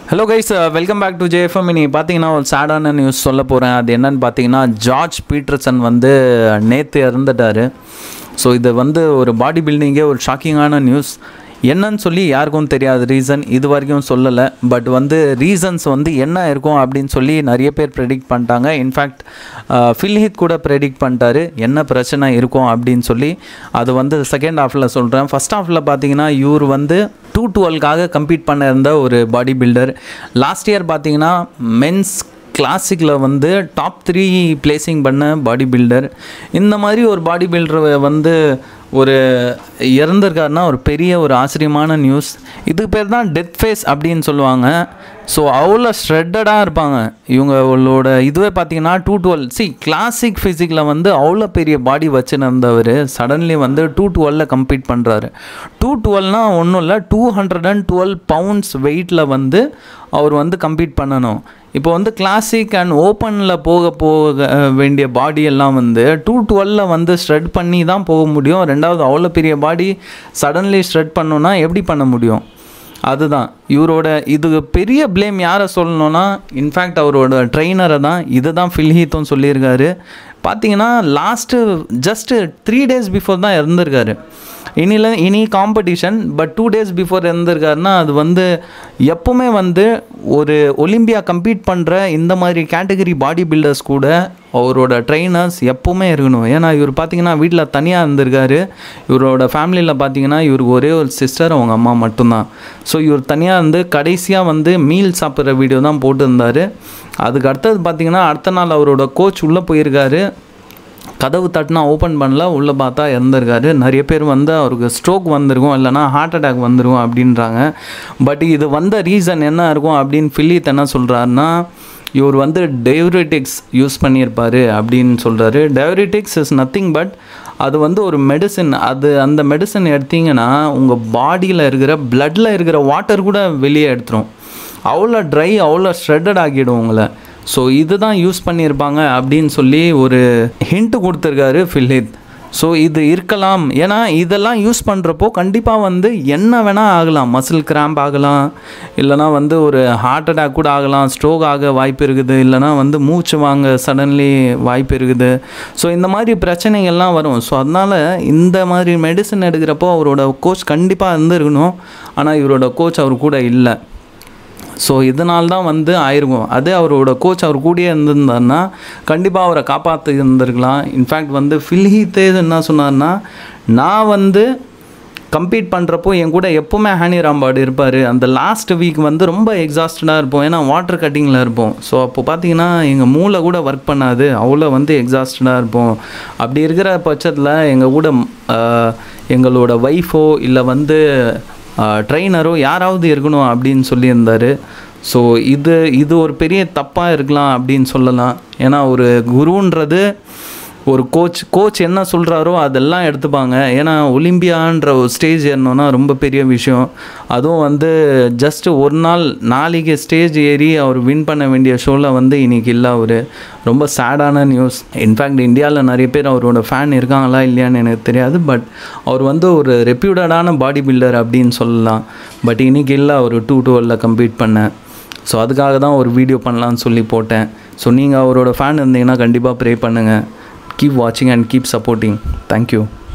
hello guys welcome back to JFM இன்னைக்கு பார்த்தீங்கன்னா ஒரு சேடான நியூஸ் சொல்ல போகிறேன் அது என்னன்னு பார்த்தீங்கன்னா ஜார்ஜ் பீட்டர்சன் வந்து நேற்று இறந்துட்டார் ஸோ இது வந்து ஒரு பாடி பில்டிங்கே ஒரு ஷாக்கிங்கான நியூஸ் என்னன்னு சொல்லி யாருக்கும் தெரியாது ரீசன் இது வரைக்கும் சொல்லலை பட் வந்து ரீசன்ஸ் வந்து என்ன இருக்கும் அப்படின்னு சொல்லி நிறைய பேர் ப்ரெடிக்ட் பண்ணிட்டாங்க இன்ஃபேக்ட் ஃபில்ஹித் கூட ப்ரெடிக்ட் பண்ணிட்டாரு என்ன பிரச்சனை இருக்கும் அப்படின்னு சொல்லி அது வந்து செகண்ட் ஹாஃபில் சொல்கிறேன் ஃபஸ்ட் ஹாஃபில் பார்த்தீங்கன்னா இவர் வந்து டூ டுவெல்காக கம்பீட் பண்ண இருந்த ஒரு பாடி பில்டர் லாஸ்ட் இயர் பார்த்தீங்கன்னா மென்ஸ் கிளாசிக்கில் வந்து டாப் த்ரீ பிளேசிங் பண்ண பாடி பில்டர் இந்த மாதிரி ஒரு பாடி பில்டர் வந்து ஒரு இறந்துருக்காருன்னா ஒரு பெரிய ஒரு ஆச்சரியமான நியூஸ் இதுக்கு பேர் தான் டெத் ஃபேஸ் அப்படின்னு சொல்லுவாங்க ஸோ அவ்வளோ ஷ்ரெட்டடாக இருப்பாங்க இவங்களோட இதுவே பார்த்தீங்கன்னா டூ டுவெல் சி கிளாசிக் ஃபிசிக்கில் வந்து அவ்வளோ பெரிய பாடி வச்சுருந்தவர் சடன்லி வந்து டூ டுவெலில் கம்ப்ளீட் பண்ணுறாரு டூ டுவெல்னால் ஒன்றும் இல்லை two hundred and twelve pounds வெயிட்டில் வந்து அவர் வந்து கம்ப்ளீட் பண்ணணும் இப்போ வந்து கிளாசிக் அண்ட் ஓப்பனில் போக போக வேண்டிய பாடி எல்லாம் வந்து டூ டுவெலில் வந்து ஸ்ட்ரெட் பண்ணி தான் போக முடியும் ரெண்டாவது அவ்வளோ பெரிய பாடி சடன்லி ஸ்ட்ரெட் பண்ணோன்னா எப்படி பண்ண முடியும் அதுதான் இவரோட இது பெரிய ப்ளேம் யாரை சொல்லணும்னா இன்ஃபேக்ட் அவரோட ட்ரெயினரை தான் இதை தான் ஃபில்ஹீத்தும் சொல்லியிருக்காரு பார்த்தீங்கன்னா last just three days before தான் இறந்துருக்காரு இனில இனி competition but two days before இருந்திருக்காருன்னா அது வந்து எப்போவுமே வந்து ஒரு ஒலிம்பியா கம்பீட் பண்ணுற இந்த மாதிரி கேட்டகரி பாடி பில்டர்ஸ் கூட அவரோட ட்ரெயினர்ஸ் எப்போவுமே இருக்கணும் ஏன்னா இவர் பார்த்தீங்கன்னா வீட்டில் தனியாக இருந்திருக்காரு இவரோட ஃபேமிலியில் பார்த்தீங்கன்னா இவருக்கு ஒரே ஒரு சிஸ்டர் அவங்க அம்மா மட்டும்தான் ஸோ இவர் தனியாக இருந்து கடைசியாக வந்து மீல் சாப்பிட்ற வீடியோ தான் போட்டிருந்தாரு அதுக்கு அடுத்தது பார்த்தீங்கன்னா அடுத்த நாள் அவரோட கோச் உள்ளே போயிருக்காரு கதவு தட்டினா ஓப்பன் பண்ணல உள்ளே பார்த்தா இறந்துருக்காரு நிறைய பேர் வந்து அவருக்கு ஸ்ட்ரோக் வந்திருக்கும் இல்லைனா ஹார்ட் அட்டாக் வந்துருக்கும் அப்படின்றாங்க பட் இது வந்த ரீசன் என்ன இருக்கும் அப்படின்னு ஃபில்லித் என்ன சொல்கிறாருன்னா இவர் வந்து டெவரிட்டிக்ஸ் யூஸ் பண்ணியிருப்பார் அப்படின்னு சொல்கிறாரு டெவரிட்டிக்ஸ் இஸ் நத்திங் பட் அது வந்து ஒரு மெடிசன் அது அந்த மெடிசன் எடுத்தீங்கன்னா உங்கள் பாடியில் இருக்கிற பிளட்டில் இருக்கிற வாட்டர் கூட வெளியே எடுத்துரும் அவ்வளோ ட்ரை அவ்வளோ ஷ்ரெட்டட் ஆக்கிடும் உங்களை ஸோ இதுதான் யூஸ் பண்ணியிருப்பாங்க அப்படின்னு சொல்லி ஒரு ஹிண்ட் கொடுத்துருக்காரு ஃபில்ஹித் ஸோ இது இருக்கலாம் ஏன்னா இதெல்லாம் யூஸ் பண்ணுறப்போ கண்டிப்பாக வந்து என்ன வேணால் ஆகலாம் மசில் கிராம்ப் ஆகலாம் இல்லைனா வந்து ஒரு ஹார்ட் அட்டாக் கூட ஆகலாம் ஸ்ட்ரோக் ஆக வாய்ப்பு இருக்குது இல்லைனா வந்து மூச்சு வாங்க சடன்லி வாய்ப்பு இருக்குது ஸோ இந்த மாதிரி பிரச்சனைகள்லாம் வரும் ஸோ அதனால் இந்த மாதிரி மெடிசன் எடுக்கிறப்போ அவரோட கோச் கண்டிப்பாக இருந்திருக்கணும் ஆனால் இவரோட கோச் அவர் கூட இல்லை ஸோ இதனால தான் வந்து ஆயிருக்கும் அதே அவரோட கோச் அவர் கூடயே இருந்திருந்தாருன்னா கண்டிப்பாக அவரை காப்பாற்றி இருந்திருக்கலாம் இன்ஃபேக்ட் வந்து ஃபில்ஹீத்தே என்ன சொன்னார்னா நான் வந்து கம்ப்ளீட் பண்ணுறப்போ என் கூட எப்போவுமே ஹேனி ராம்பாடு இருப்பார் அந்த லாஸ்ட் வீக் வந்து ரொம்ப எக்ஸாஸ்டடாக இருப்போம் ஏன்னா வாட்டர் கட்டிங்கில் இருப்போம் ஸோ அப்போ பார்த்தீங்கன்னா எங்கள் மூளை கூட ஒர்க் பண்ணாது அவ்வளோ வந்து எக்ஸாஸ்டடாக இருப்போம் அப்படி இருக்கிற பட்சத்தில் எங்கள் கூட எங்களோட ஒய்ஃபோ இல்லை வந்து ட்ரெயினரோ யாராவது இருக்கணும் அப்படின்னு சொல்லியிருந்தார் ஸோ இது இது ஒரு பெரிய தப்பாக இருக்கலாம் அப்படின்னு சொல்லலாம் ஏன்னா ஒரு குருன்றது ஒரு கோச் கோச் என்ன சொல்கிறாரோ அதெல்லாம் எடுத்துப்பாங்க ஏன்னா ஒலிம்பியான்ற ஒரு ஸ்டேஜ் ஏறணுன்னா ரொம்ப பெரிய விஷயம் அதுவும் வந்து ஜஸ்ட்டு ஒரு நாள் நாளைக்கு ஸ்டேஜ் ஏறி அவர் வின் பண்ண வேண்டிய ஷோவில் வந்து இன்றைக்கி இல்லை அவர் ரொம்ப சேடான நியூஸ் இன்ஃபேக்ட் இந்தியாவில் நிறைய பேர் அவரோட ஃபேன் இருக்காங்களா இல்லையான்னு எனக்கு தெரியாது பட் அவர் வந்து ஒரு ரெப்யூட்டடான பாடி பில்டர் அப்படின்னு சொல்லலாம் பட் இன்றைக்கி இல்லை அவர் டூ டுவெலில் கம்ப்ளீட் பண்ணேன் ஸோ அதுக்காக தான் ஒரு வீடியோ பண்ணலான்னு சொல்லி போட்டேன் ஸோ நீங்கள் அவரோட ஃபேன் இருந்தீங்கன்னா கண்டிப்பாக ப்ரே பண்ணுங்கள் keep watching and keep supporting thank you